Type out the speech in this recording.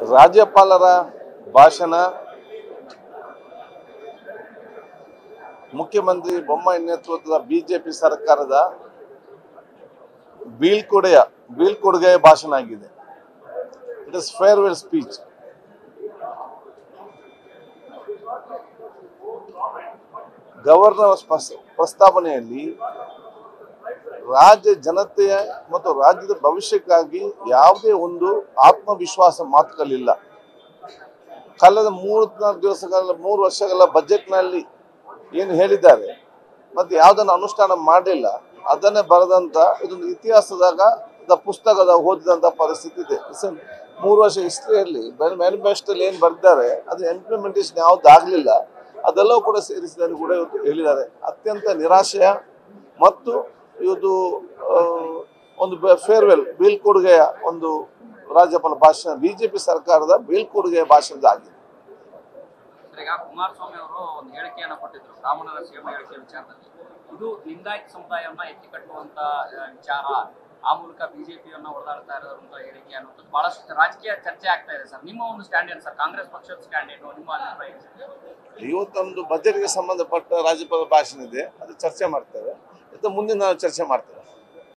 ರಾಜ್ಯಪಾಲರ ಭಾಷಣ ಮುಖ್ಯಮಂತ್ರಿ ಬೊಮ್ಮಾಯಿ ನೇತೃತ್ವದ ಬಿಜೆಪಿ ಸರ್ಕಾರದ ಬೀಳ್ಕೊಡೆಯ ಬೀಳ್ಕೊಡುಗೆಯ ಭಾಷಣ ಆಗಿದೆ it is farewell speech governor ಸ್ಪಸ್- ಪ್ರಸ್ತಾವನೆಯಲ್ಲಿ ರಾಜ್ಯ ಜನತೆಯ ಮತ್ತು ರಾಜ್ಯದ ಭವಿಷ್ಯಕ್ಕಾಗಿ ಯಾವುದೇ ಒಂದು ಆತ್ಮವಿಶ್ವಾಸ ಮಾತುಗಳಿಲ್ಲ ಕಳೆದ ಮೂರು ನಾಲ್ಕು ದಿವಸಗಳ ಮೂರು ವರ್ಷಗಳ ಬಜೆಟ್ನಲ್ಲಿ ಏನು ಹೇಳಿದ್ದಾರೆ ಮತ್ತು ಯಾವುದನ್ನು ಅನುಷ್ಠಾನ ಮಾಡಲಿಲ್ಲ ಅದನ್ನೇ ಬರೆದಂತ ಇದೊಂದು ಇತಿಹಾಸದಾಗ ದ ಪುಸ್ತಕದ ಓದಿದಂತ ಪರಿಸ್ಥಿತಿ ಇದೆ ಇಸ್ ಮೂರು ವರ್ಷ ಹಿಸ್ಟ್ರಿಯಲ್ಲಿ ಮ್ಯಾನಿಫೆಸ್ಟೋಲ್ಲಿ ಏನು ಬರೆದಿದ್ದಾರೆ ಅದು ಇಂಪ್ಲಿಮೆಂಟೇಷನ್ ಯಾವ್ದು ಆಗಲಿಲ್ಲ ಅದೆಲ್ಲವೂ ಕೂಡ ಸೇರಿಸಿದಲ್ಲಿ ಕೂಡ ಇವತ್ತು ಹೇಳಿದ್ದಾರೆ ಅತ್ಯಂತ ನಿರಾಶೆಯ ಮತ್ತು ಇವತ್ತು ಆ, ಒಂದು ಫೇರ್ವೆಲ್ ಬೀಳ್ಕೊಡುಗೆಯ ಒಂದು ರಾಜ್ಯಪಾಲ ಭಾಷಣ ಬಿಜೆಪಿ ಸರ್ಕಾರದ ಬೀಳ್ಕೊಡುಗೆಯ ಭಾಷಣದಾಗಿದೆ ಸರ್, ಈಗ ಕುಮಾರಸ್ವಾಮಿ ಅವರು ಒಂದು ಹೇಳಿಕೆಯನ್ನ ಕೊಟ್ಟಿದ್ರು ಬ್ರಾಹ್ಮಣರ ಕ್ಷೇಮ ಹೇಳಿಕೆ ವಿಚಾರದಲ್ಲಿ ಇದು ಲಿಂಗಾಯತ್ ಸಮುದಾಯವನ್ನ ಎತ್ತಿ ಕಟ್ಟುವಂತ ಆ, ವಿಚಾರ ಆ ಮೂಲಕ ಬಿಜೆಪಿಯನ್ನ ಹೊಡೆದಾಡ್ತಾ ಇರೋದಂತ ಹೇಳಿಕೆ ಅನ್ನೋದು ಬಹಳಷ್ಟು ರಾಜಕೀಯ ಚರ್ಚೆ ಆಗ್ತಾ ಇದೆ ಸರ್ ನಿಮ್ಮ ಒಂದು ಸ್ಟ್ಯಾಂಡ್ ಏನು ಸರ್ ಕಾಂಗ್ರೆಸ್ ಪಕ್ಷದ ಸ್ಟ್ಯಾಂಡ್ ಏನು ನಿಮ್ಮ ಅಭಿಪ್ರಾಯ ಏನು ಸರ್? ಇವತ್ತೊಂದು ಬಜೆಟ್ಗೆ ಸಂಬಂಧಪಟ್ಟ ರಾಜ್ಯಪಾಲ ಭಾಷಣ ಇದೆ ಅದು ಚರ್ಚೆ ಮಾಡ್ತೇವೆ ಇದು ಮುಂದಿನ ನಾವು ಚರ್ಚೆ ಮಾಡ್ತೇವೆ